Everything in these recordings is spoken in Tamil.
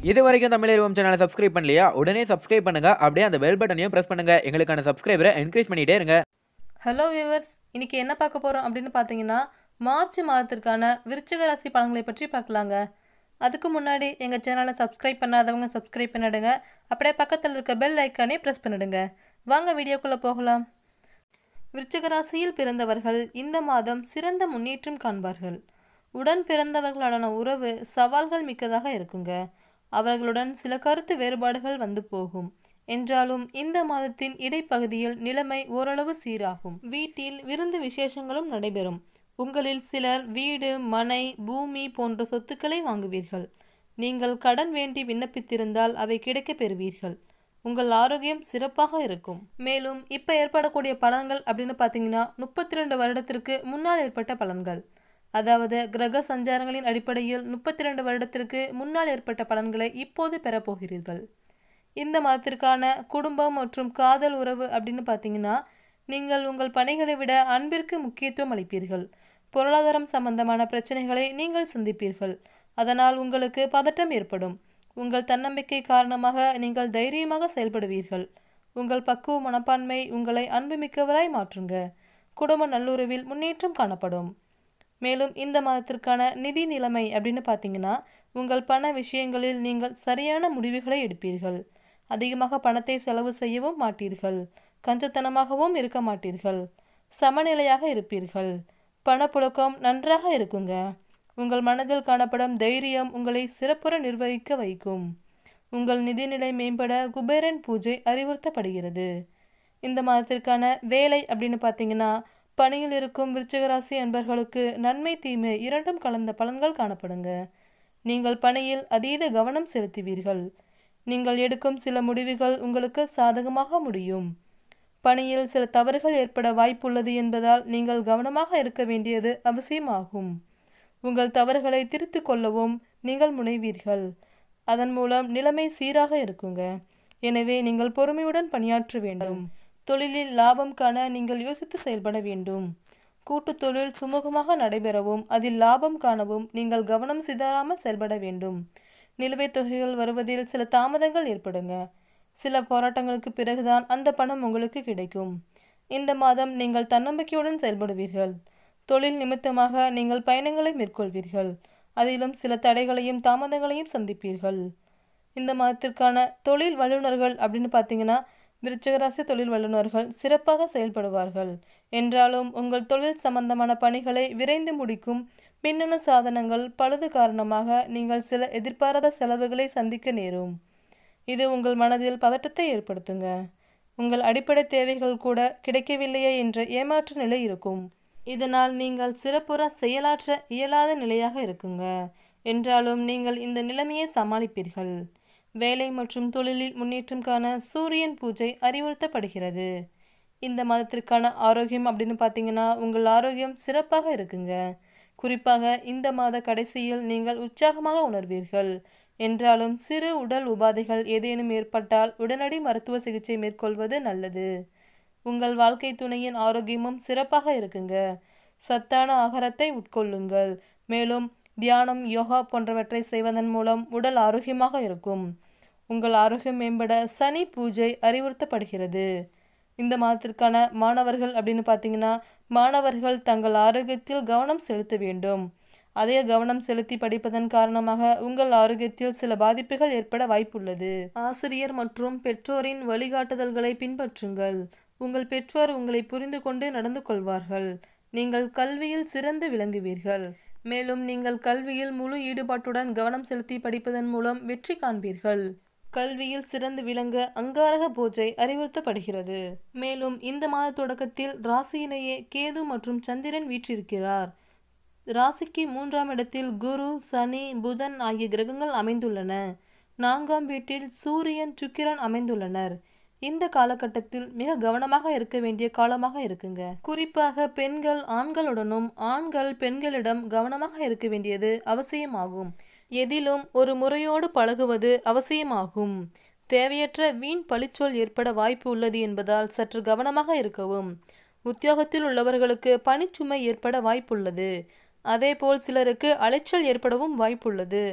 இது வரைக்கும் தமிழ் சேனலை சப்ஸ்கிரைப் பண்ணலையா உடனே சப்ஸ்கிரைப் பண்ணுங்க அப்படியே அந்த பெல் பட்டனையும் பிரஸ் பண்ணுங்க எங்களுக்கான சப்ஸ்கிரைபரை என்கரேஜ் பண்ணிட்டே இருங்க ஹலோ வியூவர்ஸ் இன்னைக்கு என்ன பார்க்க போகிறோம் அப்படின்னு பார்த்தீங்கன்னா மார்ச் மாதத்திற்கான விருச்சிக ராசி பலன்களை பற்றி பார்க்கலாங்க அதுக்கு முன்னாடி எங்கள் சேனலை சப்ஸ்கிரைப் பண்ணாதவங்க சப்ஸ்கிரைப் பண்ணிடுங்க அப்படியே பக்கத்தில் இருக்க பெல் ஐக்கானே ப்ரெஸ் பண்ணிடுங்க வாங்க வீடியோக்குள்ளே போகலாம் விருச்சிக ராசியில் பிறந்தவர்கள் இந்த மாதம் சிறந்த முன்னேற்றம் காண்பார்கள் உடன் பிறந்தவர்களுடனான உறவு சவால்கள் மிக்கதாக இருக்குங்க அவர்களுடன் சில கருத்து வேறுபாடுகள் வந்து போகும் என்றாலும் இந்த மாதத்தின் இடைப்பகுதியில் நிலைமை ஓரளவு சீராகும் வீட்டில் விருந்து விசேஷங்களும் நடைபெறும் உங்களில் சிலர் வீடு மனை பூமி போன்ற சொத்துக்களை வாங்குவீர்கள் நீங்கள் கடன் வேண்டி விண்ணப்பித்திருந்தால் அவை கிடைக்கப் பெறுவீர்கள் உங்கள் ஆரோக்கியம் சிறப்பாக இருக்கும் மேலும் இப்போ ஏற்படக்கூடிய பலன்கள் அப்படின்னு பார்த்தீங்கன்னா முப்பத்தி ரெண்டு வருடத்திற்கு முன்னால் ஏற்பட்ட பலன்கள் அதாவது கிரக சஞ்சாரங்களின் அடிப்படையில் முப்பத்தி ரெண்டு வருடத்திற்கு முன்னால் ஏற்பட்ட பலன்களை இப்போது பெறப்போகிறீர்கள் இந்த மாதத்திற்கான குடும்பம் மற்றும் காதல் உறவு அப்படின்னு பார்த்தீங்கன்னா நீங்கள் உங்கள் பணிகளை விட அன்பிற்கு முக்கியத்துவம் அளிப்பீர்கள் பொருளாதாரம் சம்பந்தமான பிரச்சனைகளை நீங்கள் சந்திப்பீர்கள் அதனால் உங்களுக்கு பதட்டம் ஏற்படும் உங்கள் தன்னம்பிக்கை காரணமாக நீங்கள் தைரியமாக செயல்படுவீர்கள் உங்கள் பக்குவ மனப்பான்மை உங்களை அன்புமிக்கவராய் மாற்றுங்க குடும்ப நல்லுறவில் முன்னேற்றம் காணப்படும் மேலும் இந்த மாதத்திற்கான நிதி நிலைமை அப்படின்னு பார்த்தீங்கன்னா உங்கள் பண விஷயங்களில் நீங்கள் சரியான முடிவுகளை எடுப்பீர்கள் அதிகமாக பணத்தை செலவு செய்யவும் மாட்டீர்கள் கஞ்சத்தனமாகவும் இருக்க மாட்டீர்கள் சமநிலையாக இருப்பீர்கள் பணப்புழக்கம் நன்றாக இருக்குங்க உங்கள் மனதில் காணப்படும் தைரியம் உங்களை சிறப்புற நிர்வகிக்க வைக்கும் உங்கள் நிதிநிலை மேம்பட குபேரன் பூஜை அறிவுறுத்தப்படுகிறது இந்த மாதத்திற்கான வேலை அப்படின்னு பார்த்தீங்கன்னா பணியில் இருக்கும் விருச்சிகராசி அன்பர்களுக்கு நன்மை தீமை இரண்டும் கலந்த பலன்கள் காணப்படுங்க நீங்கள் பணியில் அதீத கவனம் செலுத்துவீர்கள் நீங்கள் எடுக்கும் சில முடிவுகள் உங்களுக்கு சாதகமாக முடியும் பணியில் சில தவறுகள் ஏற்பட வாய்ப்புள்ளது என்பதால் நீங்கள் கவனமாக இருக்க வேண்டியது அவசியமாகும் உங்கள் தவறுகளை திருத்திக் கொள்ளவும் நீங்கள் முனைவீர்கள் அதன் மூலம் நிலைமை சீராக இருக்குங்க எனவே நீங்கள் பொறுமையுடன் பணியாற்ற வேண்டும் தொழிலில் லாபம் காண நீங்கள் யோசித்து செயல்பட வேண்டும் கூட்டுத் தொழில் சுமூகமாக நடைபெறவும் அதில் லாபம் காணவும் நீங்கள் கவனம் சிதறாமல் செயல்பட வேண்டும் நிலுவைத் தொகைகள் வருவதில் சில தாமதங்கள் ஏற்படுங்க சில போராட்டங்களுக்கு பிறகுதான் அந்த பணம் உங்களுக்கு கிடைக்கும் இந்த மாதம் நீங்கள் தன்னம்பிக்கையுடன் செயல்படுவீர்கள் தொழில் நிமித்தமாக நீங்கள் பயணங்களை மேற்கொள்வீர்கள் அதிலும் சில தடைகளையும் தாமதங்களையும் சந்திப்பீர்கள் இந்த மாதத்திற்கான தொழில் வல்லுநர்கள் அப்படின்னு பார்த்தீங்கன்னா விருச்சிகராசி தொழில் வல்லுநர்கள் சிறப்பாக செயல்படுவார்கள் என்றாலும் உங்கள் தொழில் சம்பந்தமான பணிகளை விரைந்து முடிக்கும் மின்னணு சாதனங்கள் பழுது காரணமாக நீங்கள் சில எதிர்பாராத செலவுகளை சந்திக்க நேரும் இது உங்கள் மனதில் பதட்டத்தை ஏற்படுத்துங்க உங்கள் அடிப்படை தேவைகள் கூட கிடைக்கவில்லையே என்ற ஏமாற்று நிலை இருக்கும் இதனால் நீங்கள் சிறப்புற செயலாற்ற இயலாத நிலையாக இருக்குங்க என்றாலும் நீங்கள் இந்த நிலைமையை சமாளிப்பீர்கள் வேலை மற்றும் தொழிலில் முன்னேற்றம் காண சூரியன் பூஜை அறிவுறுத்தப்படுகிறது இந்த மாதத்திற்கான ஆரோக்கியம் அப்படின்னு பார்த்தீங்கன்னா உங்கள் ஆரோக்கியம் சிறப்பாக இருக்குங்க குறிப்பாக இந்த மாத கடைசியில் நீங்கள் உற்சாகமாக உணர்வீர்கள் என்றாலும் சிறு உடல் உபாதைகள் ஏதேனும் ஏற்பட்டால் உடனடி மருத்துவ சிகிச்சை மேற்கொள்வது நல்லது உங்கள் வாழ்க்கை துணையின் ஆரோக்கியமும் சிறப்பாக இருக்குங்க சத்தான ஆகாரத்தை உட்கொள்ளுங்கள் மேலும் தியானம் யோகா போன்றவற்றை செய்வதன் மூலம் உடல் ஆரோக்கியமாக இருக்கும் உங்கள் ஆரோக்கியம் மேம்பட சனி பூஜை அறிவுறுத்தப்படுகிறது இந்த மாதத்திற்கான மாணவர்கள் அப்படின்னு பார்த்தீங்கன்னா மாணவர்கள் தங்கள் ஆரோக்கியத்தில் கவனம் செலுத்த வேண்டும் அதே கவனம் செலுத்தி படிப்பதன் காரணமாக உங்கள் ஆரோக்கியத்தில் சில பாதிப்புகள் ஏற்பட வாய்ப்புள்ளது ஆசிரியர் மற்றும் பெற்றோரின் வழிகாட்டுதல்களை பின்பற்றுங்கள் உங்கள் பெற்றோர் உங்களை புரிந்து கொண்டு நடந்து கொள்வார்கள் நீங்கள் கல்வியில் சிறந்து விளங்குவீர்கள் மேலும் நீங்கள் கல்வியில் முழு ஈடுபாட்டுடன் கவனம் செலுத்தி படிப்பதன் மூலம் வெற்றி காண்பீர்கள் கல்வியில் சிறந்து விளங்க அங்காரக பூஜை அறிவுறுத்தப்படுகிறது மேலும் இந்த மாத தொடக்கத்தில் ராசியிலேயே கேது மற்றும் சந்திரன் வீற்றிருக்கிறார் ராசிக்கு மூன்றாம் இடத்தில் குரு சனி புதன் ஆகிய கிரகங்கள் அமைந்துள்ளன நான்காம் வீட்டில் சூரியன் சுக்கிரன் அமைந்துள்ளனர் இந்த காலகட்டத்தில் மிக கவனமாக இருக்க வேண்டிய காலமாக இருக்குங்க குறிப்பாக பெண்கள் ஆண்களுடனும் ஆண்கள் பெண்களிடம் கவனமாக இருக்க வேண்டியது அவசியமாகும் எதிலும் ஒரு முறையோடு பழகுவது அவசியமாகும் தேவையற்ற வீண் பழிச்சொல் ஏற்பட வாய்ப்பு உள்ளது என்பதால் சற்று கவனமாக இருக்கவும் உத்தியோகத்தில் உள்ளவர்களுக்கு பணிச்சுமை ஏற்பட வாய்ப்புள்ளது அதேபோல் சிலருக்கு அலைச்சல் ஏற்படவும் வாய்ப்புள்ளது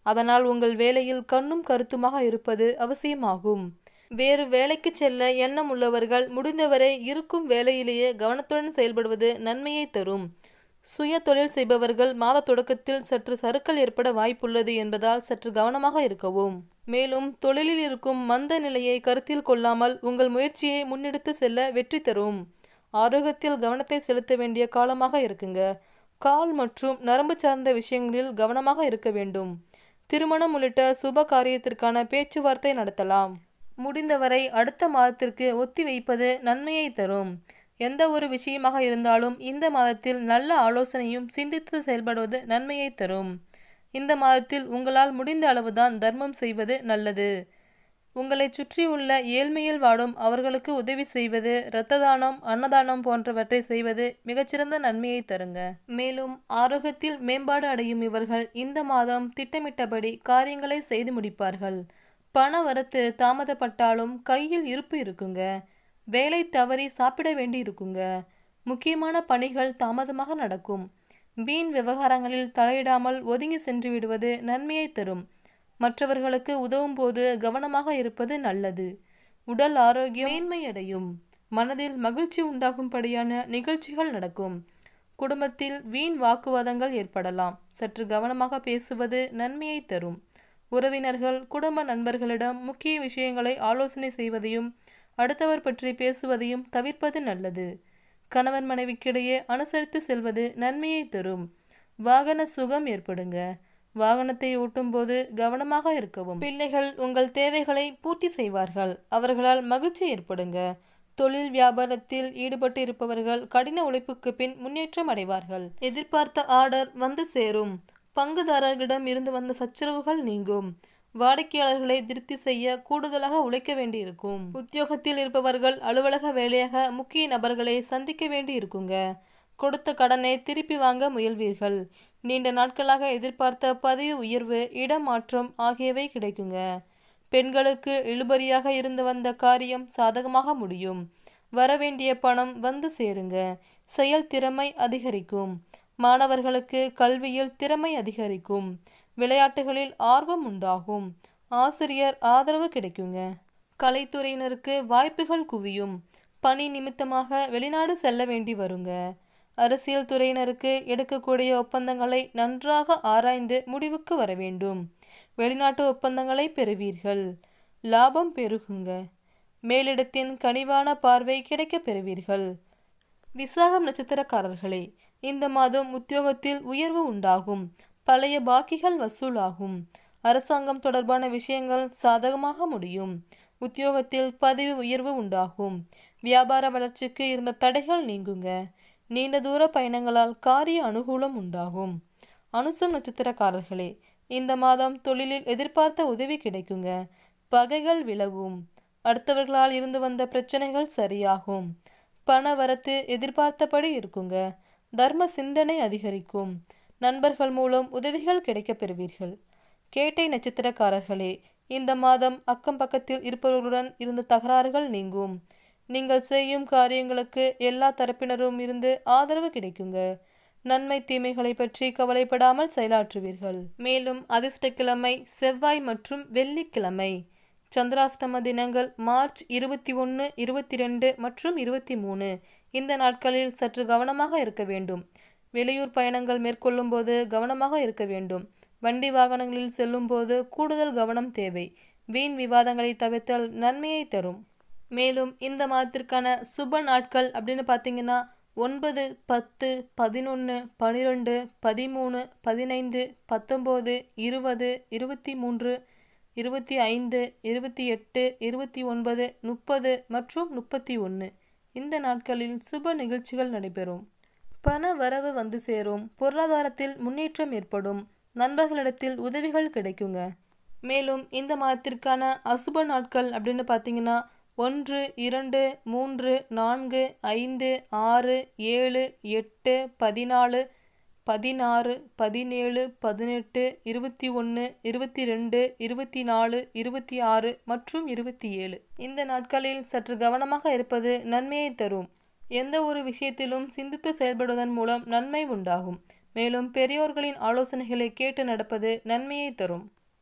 அதனால் உங்கள் வேலையில் கண்ணும் கருத்துமாக இருப்பது அவசியமாகும் வேறு வேலைக்கு செல்ல எண்ணம் உள்ளவர்கள் முடிந்தவரை இருக்கும் வேலையிலேயே கவனத்துடன் செயல்படுவது நன்மையை தரும் சுய தொழில் செய்பவர்கள் மாத தொடக்கத்தில் சற்று சறுக்கல் ஏற்பட வாய்ப்புள்ளது என்பதால் சற்று கவனமாக இருக்கவும் மேலும் தொழிலில் இருக்கும் மந்த நிலையை கருத்தில் கொள்ளாமல் உங்கள் முயற்சியை முன்னெடுத்து செல்ல வெற்றி தரும் ஆரோக்கியத்தில் கவனத்தை செலுத்த வேண்டிய காலமாக இருக்குங்க கால் மற்றும் நரம்பு சார்ந்த விஷயங்களில் கவனமாக இருக்க வேண்டும் திருமணம் உள்ளிட்ட சுப காரியத்திற்கான பேச்சுவார்த்தை நடத்தலாம் முடிந்தவரை அடுத்த மாதத்திற்கு ஒத்தி வைப்பது நன்மையை தரும் எந்த ஒரு விஷயமாக இருந்தாலும் இந்த மாதத்தில் நல்ல ஆலோசனையும் சிந்தித்து செயல்படுவது நன்மையை தரும் இந்த மாதத்தில் உங்களால் முடிந்த அளவுதான் தர்மம் செய்வது நல்லது உங்களை சுற்றியுள்ள ஏழ்மையில் வாடும் அவர்களுக்கு உதவி செய்வது இரத்த தானம் அன்னதானம் போன்றவற்றை செய்வது மிகச்சிறந்த நன்மையை தருங்க மேலும் ஆரோக்கியத்தில் மேம்பாடு அடையும் இவர்கள் இந்த மாதம் திட்டமிட்டபடி காரியங்களை செய்து முடிப்பார்கள் பண வரத்து தாமதப்பட்டாலும் கையில் இருப்பு இருக்குங்க வேலை தவறி சாப்பிட வேண்டி இருக்குங்க முக்கியமான பணிகள் தாமதமாக நடக்கும் வீண் விவகாரங்களில் தலையிடாமல் ஒதுங்கி சென்று விடுவது நன்மையை தரும் மற்றவர்களுக்கு உதவும் போது கவனமாக இருப்பது நல்லது உடல் ஆரோக்கியம் மேன்மையடையும் மனதில் மகிழ்ச்சி உண்டாகும்படியான நிகழ்ச்சிகள் நடக்கும் குடும்பத்தில் வீண் வாக்குவாதங்கள் ஏற்படலாம் சற்று கவனமாக பேசுவது நன்மையை தரும் உறவினர்கள் குடும்ப நண்பர்களிடம் முக்கிய விஷயங்களை ஆலோசனை செய்வதையும் அடுத்தவர் பற்றி பேசுவதையும் தவிர்ப்பது நல்லது கணவன் மனைவிக்கிடையே அனுசரித்து செல்வது நன்மையை தரும் வாகன சுகம் ஏற்படுங்க வாகனத்தை ஓட்டும்போது கவனமாக இருக்கவும் பிள்ளைகள் உங்கள் தேவைகளை பூர்த்தி செய்வார்கள் அவர்களால் மகிழ்ச்சி ஏற்படுங்க தொழில் வியாபாரத்தில் ஈடுபட்டு இருப்பவர்கள் கடின உழைப்புக்கு பின் முன்னேற்றம் அடைவார்கள் எதிர்பார்த்த ஆர்டர் வந்து சேரும் பங்குதாரர்களிடம் இருந்து வந்த சச்சரவுகள் நீங்கும் வாடிக்கையாளர்களை திருப்தி செய்ய கூடுதலாக உழைக்க வேண்டியிருக்கும் உத்தியோகத்தில் இருப்பவர்கள் அலுவலக வேலையாக முக்கிய நபர்களை சந்திக்க வேண்டி இருக்குங்க கொடுத்த கடனை திருப்பி வாங்க முயல்வீர்கள் நீண்ட நாட்களாக எதிர்பார்த்த பதவி உயர்வு இடமாற்றம் ஆகியவை கிடைக்குங்க பெண்களுக்கு இழுபறியாக இருந்து வந்த காரியம் சாதகமாக முடியும் வரவேண்டிய பணம் வந்து சேருங்க செயல் திறமை அதிகரிக்கும் மாணவர்களுக்கு கல்வியில் திறமை அதிகரிக்கும் விளையாட்டுகளில் ஆர்வம் உண்டாகும் ஆசிரியர் ஆதரவு கிடைக்குங்க கலைத்துறையினருக்கு வாய்ப்புகள் குவியும் பணி நிமித்தமாக வெளிநாடு செல்ல வேண்டி வருங்க அரசியல் துறையினருக்கு எடுக்கக்கூடிய ஒப்பந்தங்களை நன்றாக ஆராய்ந்து முடிவுக்கு வர வேண்டும் வெளிநாட்டு ஒப்பந்தங்களை பெறுவீர்கள் லாபம் பெருகுங்க மேலிடத்தின் கனிவான பார்வை கிடைக்கப் பெறுவீர்கள் விசாகம் நட்சத்திரக்காரர்களே இந்த மாதம் உத்தியோகத்தில் உயர்வு உண்டாகும் பழைய பாக்கிகள் வசூலாகும் அரசாங்கம் தொடர்பான விஷயங்கள் சாதகமாக முடியும் உத்தியோகத்தில் பதவி உயர்வு உண்டாகும் வியாபார வளர்ச்சிக்கு இருந்த தடைகள் நீங்குங்க நீண்ட தூர பயணங்களால் காரிய அனுகூலம் உண்டாகும் அனுசம் நட்சத்திரக்காரர்களே இந்த மாதம் தொழிலில் எதிர்பார்த்த உதவி கிடைக்குங்க பகைகள் விலகும் அடுத்தவர்களால் இருந்து வந்த பிரச்சனைகள் சரியாகும் பண வரத்து எதிர்பார்த்தபடி இருக்குங்க தர்ம சிந்தனை அதிகரிக்கும் நண்பர்கள் மூலம் உதவிகள் கிடைக்கப் பெறுவீர்கள் கேட்டை நட்சத்திரக்காரர்களே இந்த மாதம் அக்கம் பக்கத்தில் இருப்பவர்களுடன் இருந்த தகராறுகள் நீங்கும் நீங்கள் செய்யும் காரியங்களுக்கு எல்லா தரப்பினரும் இருந்து ஆதரவு கிடைக்குங்க நன்மை தீமைகளை பற்றி கவலைப்படாமல் செயலாற்றுவீர்கள் மேலும் அதிர்ஷ்டக்கிழமை செவ்வாய் மற்றும் வெள்ளிக்கிழமை சந்திராஷ்டம தினங்கள் மார்ச் இருபத்தி ஒன்று இருபத்தி ரெண்டு மற்றும் இருபத்தி மூணு இந்த நாட்களில் சற்று கவனமாக இருக்க வேண்டும் வெளியூர் பயணங்கள் மேற்கொள்ளும் போது கவனமாக இருக்க வேண்டும் வண்டி வாகனங்களில் செல்லும் போது கூடுதல் கவனம் தேவை வீண் விவாதங்களை தவிர்த்தல் நன்மையை தரும் மேலும் இந்த மாதத்திற்கான சுப நாட்கள் அப்படின்னு பார்த்தீங்கன்னா ஒன்பது பத்து பதினொன்று பன்னிரெண்டு பதிமூணு பதினைந்து பத்தொம்போது இருபது இருபத்தி மூன்று இருபத்தி ஐந்து இருபத்தி எட்டு இருபத்தி ஒன்பது முப்பது மற்றும் முப்பத்தி ஒன்று இந்த நாட்களில் சுப நிகழ்ச்சிகள் நடைபெறும் பண வரவு வந்து சேரும் பொருளாதாரத்தில் முன்னேற்றம் ஏற்படும் நண்பர்களிடத்தில் உதவிகள் கிடைக்குங்க மேலும் இந்த மாதத்திற்கான அசுப நாட்கள் அப்படின்னு பார்த்தீங்கன்னா ஒன்று இரண்டு மூன்று நான்கு ஐந்து ஆறு ஏழு எட்டு பதினாலு பதினாறு பதினேழு பதினெட்டு இருபத்தி ஒன்று இருபத்தி ரெண்டு இருபத்தி நாலு இருபத்தி ஆறு மற்றும் இருபத்தி ஏழு இந்த நாட்களில் சற்று கவனமாக இருப்பது நன்மையை தரும் எந்த ஒரு விஷயத்திலும் சிந்தித்து செயல்படுவதன் மூலம் நன்மை உண்டாகும் மேலும் பெரியோர்களின் ஆலோசனைகளை கேட்டு நடப்பது நன்மையை தரும்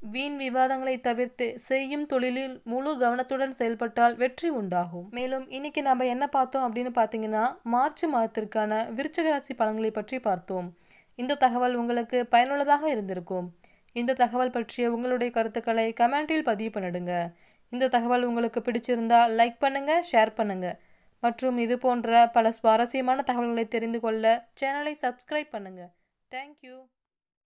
வீண் விவாதங்களை தவிர்த்து செய்யும் தொழிலில் முழு கவனத்துடன் செயல்பட்டால் வெற்றி உண்டாகும் மேலும் இன்னைக்கு நம்ம என்ன பார்த்தோம் அப்படின்னு பார்த்தீங்கன்னா மார்ச் மாதத்திற்கான விருச்சிக ராசி பலன்களை பற்றி பார்த்தோம் இந்த தகவல் உங்களுக்கு பயனுள்ளதாக இருந்திருக்கும் இந்த தகவல் பற்றிய உங்களுடைய கருத்துக்களை கமெண்டில் பதிவு பண்ணிடுங்க இந்த தகவல் உங்களுக்கு பிடிச்சிருந்தா லைக் பண்ணுங்க ஷேர் பண்ணுங்க மற்றும் இது போன்ற பல சுவாரஸ்யமான தகவல்களை தெரிந்து கொள்ள சேனலை சப்ஸ்கிரைப் பண்ணுங்க தேங்க்யூ